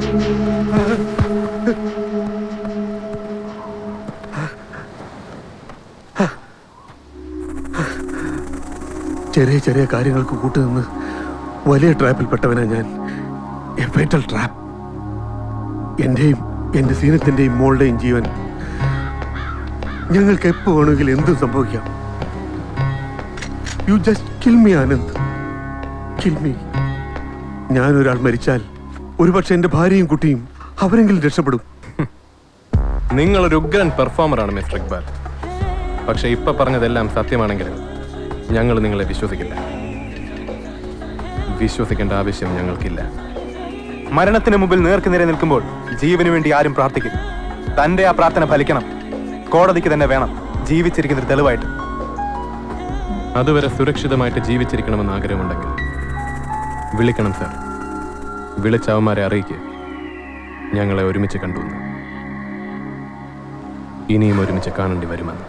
ചെറിയ ചെറിയ കാര്യങ്ങൾക്ക് കൂട്ടുനിന്ന് വലിയ ട്രാപ്പിൽപ്പെട്ടവനാ ഞാൻ എ ഫേറ്റൽ ട്രാപ്പ് എന്റെയും എന്റെ സീനത്തിന്റെയും മോളുടെയും ജീവൻ ഞങ്ങൾക്ക് എപ്പോ വേണമെങ്കിലും എന്തും സംഭവിക്കാം you just kill me Anand kill me ഞാൻ ഒരാൾ മരിച്ചാൽ ഒരുപക്ഷെ എന്റെ ഭാര്യയും കുട്ടിയും അവരെങ്കിലും രക്ഷപ്പെടും നിങ്ങളൊരു ഉഗ്രൻ പെർഫോമറാണ് മിസ്റ്റർ ഇക്ബാൽ പക്ഷെ ഇപ്പൊ പറഞ്ഞതെല്ലാം സത്യമാണെങ്കിൽ ഞങ്ങൾ നിങ്ങളെ വിശ്വസിക്കില്ല വിശ്വസിക്കേണ്ട ആവശ്യം ഞങ്ങൾക്കില്ല മരണത്തിന് മുമ്പിൽ നേർക്കുനേരെ നിൽക്കുമ്പോൾ ജീവന് വേണ്ടി ആരും പ്രാർത്ഥിക്കും തന്റെ ആ പ്രാർത്ഥന ഫലിക്കണം കോടതിക്ക് തന്നെ വേണം ജീവിച്ചിരിക്കുന്ന ഒരു തെളിവായിട്ട് അതുവരെ സുരക്ഷിതമായിട്ട് ജീവിച്ചിരിക്കണമെന്ന് ആഗ്രഹമുണ്ടെങ്കിൽ വിളിക്കണം സാർ വിളിച്ച അവന്മാരെ അറിയിക്കുക ഞങ്ങളെ ഒരുമിച്ച് കണ്ടു എന്ന്. ഇനിയും ഒരുമിച്ച് കാണേണ്ടി വരുമെന്ന്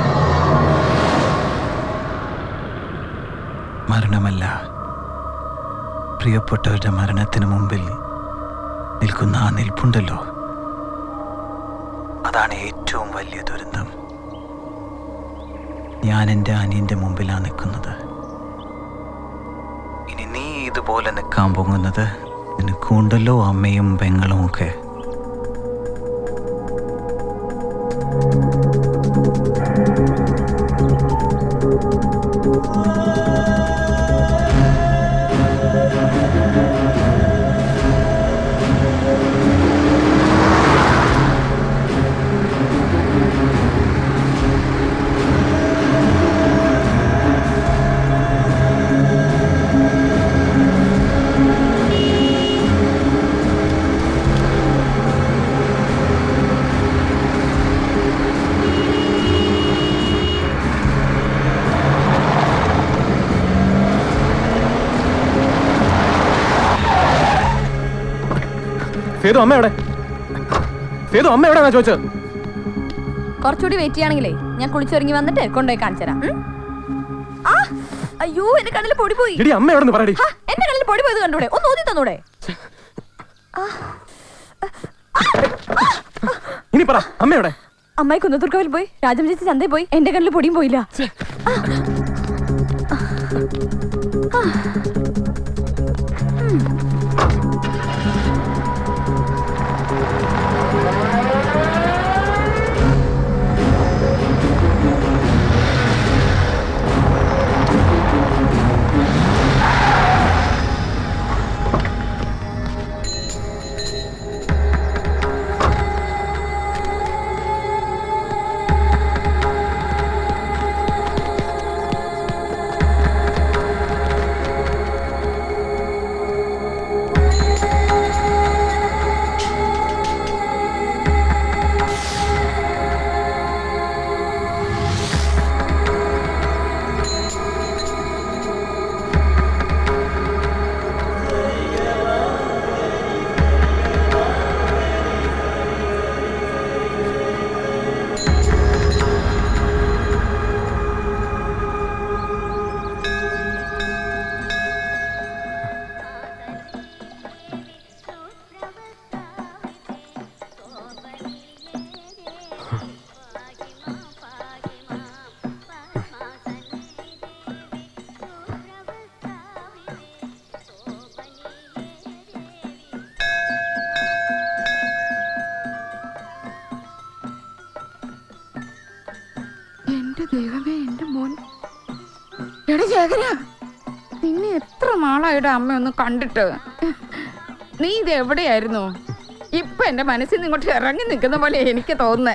മരണമല്ല പ്രിയപ്പെട്ടവരുടെ മരണത്തിന് മുമ്പിൽ നിൽക്കുന്ന ആ നിൽപ്പുണ്ടല്ലോ അതാണ് ഏറ്റവും വലിയ ദുരന്തം ഞാൻ എൻ്റെ അനിയൻ്റെ മുമ്പിലാണ് നിൽക്കുന്നത് ഇനി നീ ഇതുപോലെ നിൽക്കാൻ പോകുന്നത് നിനക്കുണ്ടല്ലോ അമ്മയും പെങ്ങളും ഒക്കെ സേതു അമ്മ എവിടെ സേതു അമ്മ എവിടെയാ ചോദിച്ചത് കുറച്ചുകൂടി വെയിറ്റ് ചെയ്യുകയാണെങ്കിലേ ഞാൻ കുളിച്ചൊരുങ്ങി വന്നിട്ട് കൊണ്ടുപോയി കാണിച്ചു തരാം ഉം? ആ അയ്യോ എന്റെ കണ്ണിൽ പൊടി പോയി എടി അമ്മ എവിടെ നിന്ന് പറയടി ഹാ, എന്റെ കണ്ണിൽ പൊടി പോയത് കണ്ടൂടെ ഒന്ന് ഊതി തന്നൂടെ ഇനി പറ അമ്മ എവിടെ അമ്മായി കുന്നത്തൂർക്കവിൽ പോയി രാജം ചേച്ചി ചന്തയിൽ പോയി എന്റെ കണ്ണിൽ പൊടിയും പോയില്ല എന്റെ ദൈവമേ എന്റെ മോൻ എടാ ശേഖര നിന്നെ എത്ര നാളായിട്ട് അമ്മ ഒന്ന് കണ്ടിട്ട് നീ ഇത് എവിടെയായിരുന്നു ഇപ്പൊ എന്റെ മനസ്സിൽ നിന്ന് ഇങ്ങോട്ട് ഇറങ്ങി നിൽക്കുന്ന പോലെ എനിക്ക് തോന്നുന്നേ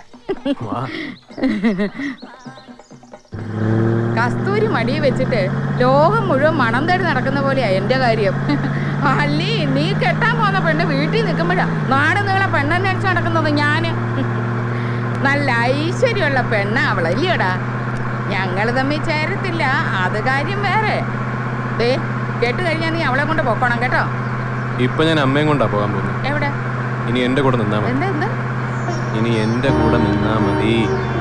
കസ്തൂരി മടിയിൽ വെച്ചിട്ട് ലോകം മുഴുവൻ മണം തേടി നടക്കുന്ന പോലെയാ എന്റെ കാര്യം അല്ലേ നീ കെട്ടാൻ പോകുന്ന പെണ്ണ് വീട്ടിൽ നിൽക്കുമ്പോഴാ നാട് നീളെ പെണ്ണെന്നെ അടിച്ചു നടക്കുന്നത് ഞാന് നല്ല ഐശ്വര്യമുള്ള പെണ്ണ അവളല്ലേടാ ഞങ്ങൾ തമ്മിൽ ചേരത്തില്ല അത് കാര്യം വേറെ ദേ കേട്ട് കഴിഞ്ഞാൽ നീ അവളെ കൊണ്ട് പൊക്കോണം കേട്ടോ ഇപ്പൊ ഞാൻ അമ്മയും കൊണ്ടാ പോകാൻ പോകുന്നത് എവിടെ ഇനി എന്റെ കൂടെ നിന്നാ മതി എന്താ എന്താ ഇനി എന്റെ കൂടെ നിന്നാ മതി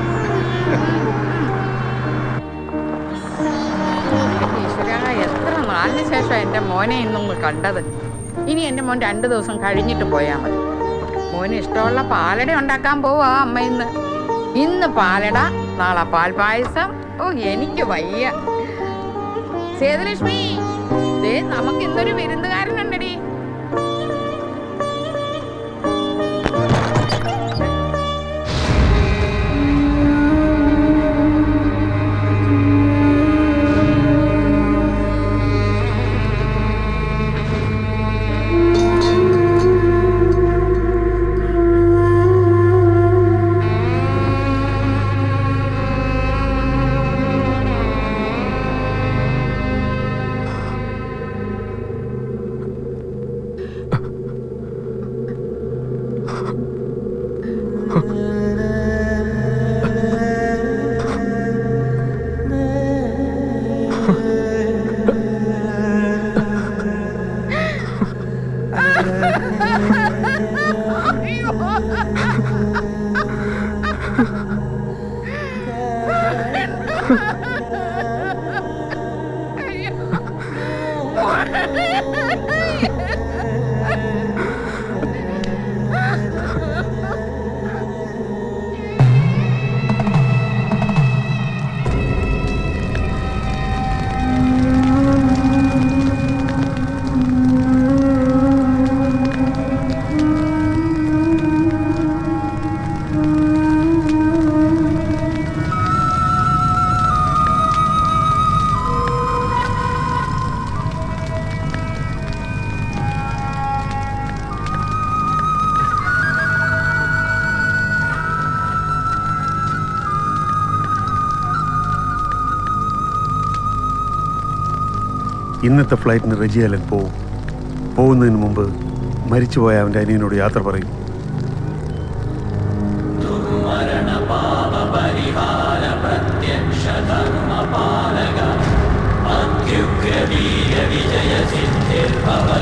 ഈശ്വരാ, എത്ര നാളിന് ശേഷം എൻ്റെ മോനെ ഇന്നും കണ്ടത് ഇനി എൻ്റെ മോൻ രണ്ടു ദിവസം കഴിഞ്ഞിട്ട് പോയാൽ മതി മോന് ഇഷ്ടമുള്ള പാലട ഉണ്ടാക്കാൻ പോവാ അമ്മ ഇന്ന് ഇന്ന് പാലട നാളെ പാൽപായസം ഓ എനിക്ക് വയ്യ സേതുലക്ഷ്മി ദേ നമുക്ക് ഇന്നൊരു വിരുന്നുകാരനുണ്ടടി അയ്യോ. ഇന്നത്തെ ഫ്ലൈറ്റിന് റെജിയാലൻ പോവും പോകുന്നതിന് മുമ്പ് മരിച്ചുപോയ അവൻ്റെ അനിയനോട് യാത്ര പറയും അത്യുഗ്രവീര വിജയ സിദ്ധിർഭവ